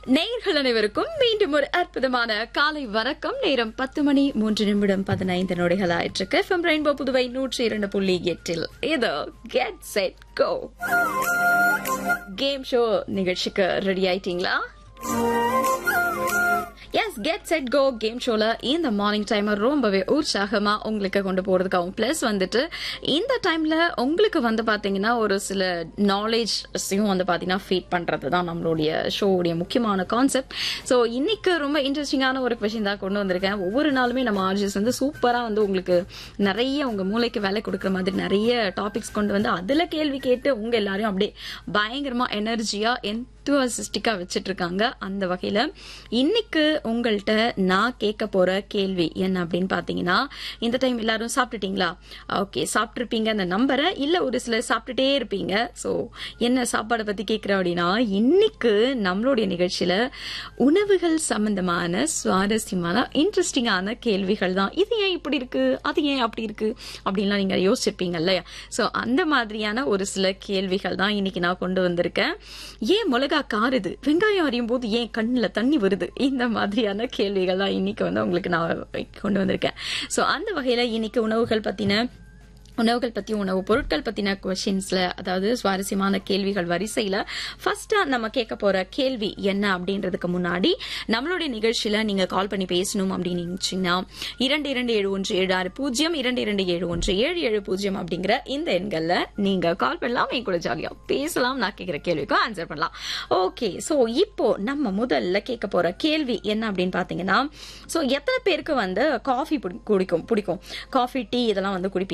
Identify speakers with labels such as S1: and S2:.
S1: நேயர்கள் அனைவருக்கும் மீண்டும் ஒரு அற்புதமான காலை வணக்கம் நேரம் பத்து மணி மூன்று நிமிடம் பதினைந்து நொடிகள் ஆயிற்றுக்கு எஃப்எம் ரெயின்போ புதுவை நூற்றி இரண்டு புள்ளி எட்டில் இது get set go game show நிகழ்ச்சிக்கு ரெடி ஆயிட்டீங்களா yes get set go game ஷோல இந்த மார்னிங் டைமை ரொம்பவே உற்சாகமா உங்களுக்கு கொண்டு போறதுக்காகவும் பிளஸ் வந்துட்டு இந்த டைம்ல உங்களுக்கு வந்து பாத்தீங்கன்னா ஒரு சில நாலேஜ்ஸையும் வந்து பாத்தீங்கன்னா ஃபீட் பண்றது தான் நம்மளுடைய ஷோவுடைய முக்கியமான கான்செப்ட் ஸோ இன்னைக்கு ரொம்ப இன்ட்ரெஸ்டிங்கான ஒரு கொஷின் தான் கொண்டு வந்திருக்கேன் ஒவ்வொரு நாளுமே நம்ம ஆர்ஜிஸ் வந்து சூப்பரா வந்து உங்களுக்கு நிறைய உங்க மூளைக்கு வேலை கொடுக்குற மாதிரி நிறைய டாபிக்ஸ் கொண்டு வந்து அதுல கேள்வி கேட்டு உங்க எல்லாரையும் அப்படியே பயங்கரமா எனர்ஜியா என்துவசிஸ்டிக்கா வச்சிட்டு இருக்காங்க அந்த வகையில இன்னைக்கு உங்கள்கிட்ட நான் கேட்க போற கேள்வி என்ன அப்படின்னு பாத்தீங்கன்னா இந்த டைம் எல்லாரும் சாப்பிட்டுட்டீங்களா ஓகே சாப்பிட்டுருப்பீங்க அந்த நம்பரை இல்ல ஒரு சிலர் சாப்பிட்டுட்டே இருப்பீங்க ஸோ என்ன சாப்பாடை பத்தி கேட்கிறேன் அப்படின்னா இன்னைக்கு நம்மளுடைய நிகழ்ச்சியில உணவுகள் சம்பந்தமான சுவாரஸ்யமான இன்ட்ரெஸ்டிங்கான கேள்விகள் தான் இது ஏன் இப்படி இருக்கு அது ஏன் அப்படி இருக்கு அப்படின்லாம் நீங்க யோசிச்சிருப்பீங்க இல்லையா ஸோ அந்த மாதிரியான ஒரு சில கேள்விகள் தான் இன்னைக்கு நான் கொண்டு வந்திருக்கேன் ஏன் மிளகா காருது வெங்காயம் அறியும் போது ஏன் கண்ணில் தண்ணி வருது இந்த மாதிரியான கேள்விகள் தான் இன்னைக்கு வந்து உங்களுக்கு நான் கொண்டு வந்திருக்கேன் ஸோ அந்த வகையில இன்னைக்கு உணவுகள் பத்தின உணவுகள் பத்தி உணவு பொருட்கள் பத்தின கொஸ்டின்ஸ்ல அதாவது சுவாரஸ்யமான கேள்விகள் வரிசையில ஃபர்ஸ்டா நம்ம கேட்க போற கேள்வி என்ன அப்படின்றதுக்கு முன்னாடி நம்மளுடைய நிகழ்ச்சியில நீங்க கால் பண்ணி பேசணும் அப்படின்னு நினைச்சீங்கன்னா இரண்டு இரண்டு ஏழு ஒன்று ஏழு ஆறு பூஜ்ஜியம் இரண்டு இரண்டு ஏழு ஒன்று ஏழு ஏழு பூஜ்ஜியம் அப்படிங்கிற இந்த எண்கள்ல நீங்க கால் பண்ணலாம் என் கூட ஜாலியா பேசலாம் நான் கேட்கிற கேள்விக்கும் ஆன்சர் பண்ணலாம் ஓகே சோ இப்போ நம்ம முதல்ல கேட்க போற கேள்வி என்ன அப்படின்னு பாத்தீங்கன்னா சோ எத்தனை பேருக்கு வந்து காஃபி குடிக்கும் பிடிக்கும் காஃபி டீ இதெல்லாம் வந்து குடிப்பீங்க